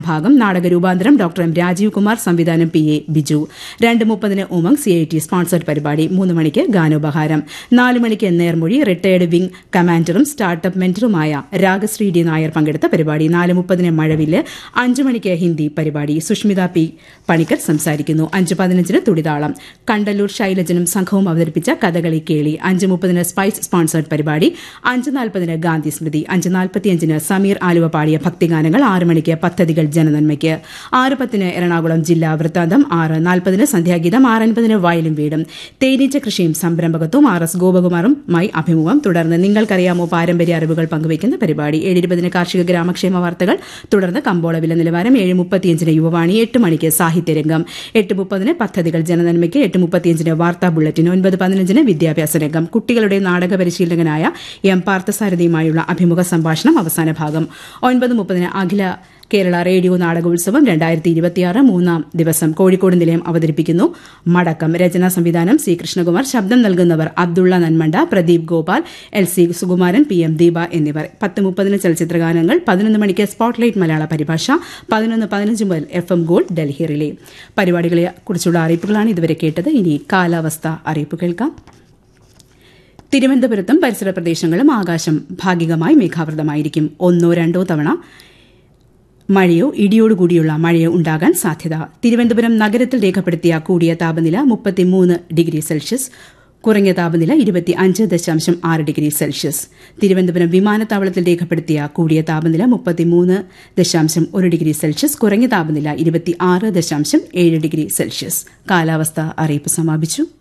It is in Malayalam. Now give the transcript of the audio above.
ഭാഗം നാടക രൂപാന്തരം ഡോക്ടർ എം രാജീവ് കുമാർ സംവിധാനം പി എ ബിജു രണ്ട് മുപ്പതിന് Umang C I T sponsored പരിപാടി മൂന്ന് മണിക്ക് ഗാനോപഹാരം നാല് മണിക്ക് നേർമൊഴി റിട്ടയർഡ് വിംഗ് കമാൻഡറും സ്റ്റാർട്ടപ്പ് മെന്ററുമായ രാഗശ്രീ ഡി നായർ പങ്കെടുത്ത പരിപാടി നാല് മുപ്പതിന് മഴവില്ല് അഞ്ച് മണിക്ക് ഹിന്ദി പരിപാടി സുഷ്മിത പി പണിക്കർ സംസാരിക്കുന്നു അഞ്ച് പതിനഞ്ചിന് തുടിതാളം കണ്ടല്ലൂർ ശൈലജനും സംഘവും അവതരിപ്പിച്ച കഥകളി കേളി അഞ്ച് മുപ്പതിന് സ്പൈസ് സ്പോൺസേർഡ് പരിപാടി അഞ്ച് നാൽപ്പതിന് ഗാന്ധി സ്മൃതി അഞ്ച് നാൽപ്പത്തിയഞ്ചിന് സമീർ ആലുവ പാടിയ ഭക്തിഗാനങ്ങൾ ആറ് മണിക്ക് പദ്ധതികൾ ജനനന്മയ്ക്ക് ആറ് പത്തിന് എറണാകുളം ജില്ലാ വൃത്താന്തം ആറ് നാൽപ്പതിന് സന്ധ്യാഗീതം ആറ് അൻപതിന് വയലും വീടും തേനീച്ച കൃഷിയും സംരംഭകത്വം ആർ എസ് ഗോപകുമാറുമായി അഭിമുഖം തുടർന്ന് നിങ്ങൾക്കറിയാമോ പാരമ്പര്യ അറിവുകൾ പങ്കുവയ്ക്കുന്ന പരിപാടി ഏഴ് ഇരുപതിന് കാർഷിക ഗ്രാമക്ഷേമ വാർത്തകൾ തുടർന്ന് കമ്പോള വില നിലവാരം ഏഴ് മുപ്പത്തിയഞ്ചിന് യുവവാണി എട്ട് മണിക്ക് സാഹിത്യരംഗം എട്ട് മുപ്പതിന് പദ്ധതികൾ ജനനന്മയ്ക്ക് എട്ട് മുപ്പത്തിയഞ്ചിന് വാർത്താ ബുള്ളറ്റിൻ ഒൻപത് പതിനഞ്ചിന് വിദ്യാഭ്യാസ രംഗം കുട്ടികളുടെ നാടക പരിശീലകനായ എം പാർത്ഥസാരഥിയുമായുള്ള അഭിമുഖ സംഭാഷണം അവസാന ഭാഗം ഒൻപത് മുപ്പതിന് അഖില കേരള റേഡിയോ നാടകോത്സവം രണ്ടായിരത്തി ഇരുപത്തിയാറ് മൂന്നാം ദിവസം കോഴിക്കോട് നിലയം അവതരിപ്പിക്കുന്നു മടക്കം രചനാ സംവിധാനം സി കൃഷ്ണകുമാർ ശബ്ദം നൽകുന്നവർ Abdulla Nanmanda Pradeep Gopal L C Sukumaran P M Deepa എന്നിവർ പത്ത് മുപ്പതിന് ചലച്ചിത്രഗാനങ്ങൾ പതിനൊന്ന് മണിക്ക് സ്പോട്ട്ലൈറ്റ് മലയാള പരിഭാഷ പതിനൊന്ന് പതിനഞ്ച് മുതൽ F M gold Delhi relay പരിപാടികളെ കുറിച്ചുള്ള അറിയിപ്പുകളാണ് ഇതുവരെ കേട്ടത് ഇനി കാലാവസ്ഥ അറിയിപ്പ് കേൾക്കാം തിരുവനന്തപുരത്തും പരിസര പ്രദേശങ്ങളും ആകാശം ഭാഗികമായി മേഘാവൃതമായിരിക്കും ഒന്നോ രണ്ടോ തവണ മഴയോ ഇടിയോടുകൂടിയുള്ള മഴയോ ഉണ്ടാകാൻ സാധ്യത തിരുവനന്തപുരം നഗരത്തിൽ രേഖപ്പെടുത്തിയ കൂടിയ താപനില മുപ്പത്തിമൂന്ന് ഡിഗ്രി സെൽഷ്യസ് കുറഞ്ഞ താപനില ഇരുപത്തി അഞ്ച് ദശാംശം ആറ് ഡിഗ്രി സെൽഷ്യസ് തിരുവനന്തപുരം വിമാനത്താവളത്തിൽ രേഖപ്പെടുത്തിയ കൂടിയ താപനില മുപ്പത്തിമൂന്ന് ദശാംശം ഒരു ഡിഗ്രി സെൽഷ്യസ് കുറഞ്ഞ താപനില ഇരുപത്തി ആറ് ദശാംശം ഏഴ് ഡിഗ്രി സെൽഷ്യസ് കാലാവസ്ഥ അറിയിപ്പ് സമാപിച്ചു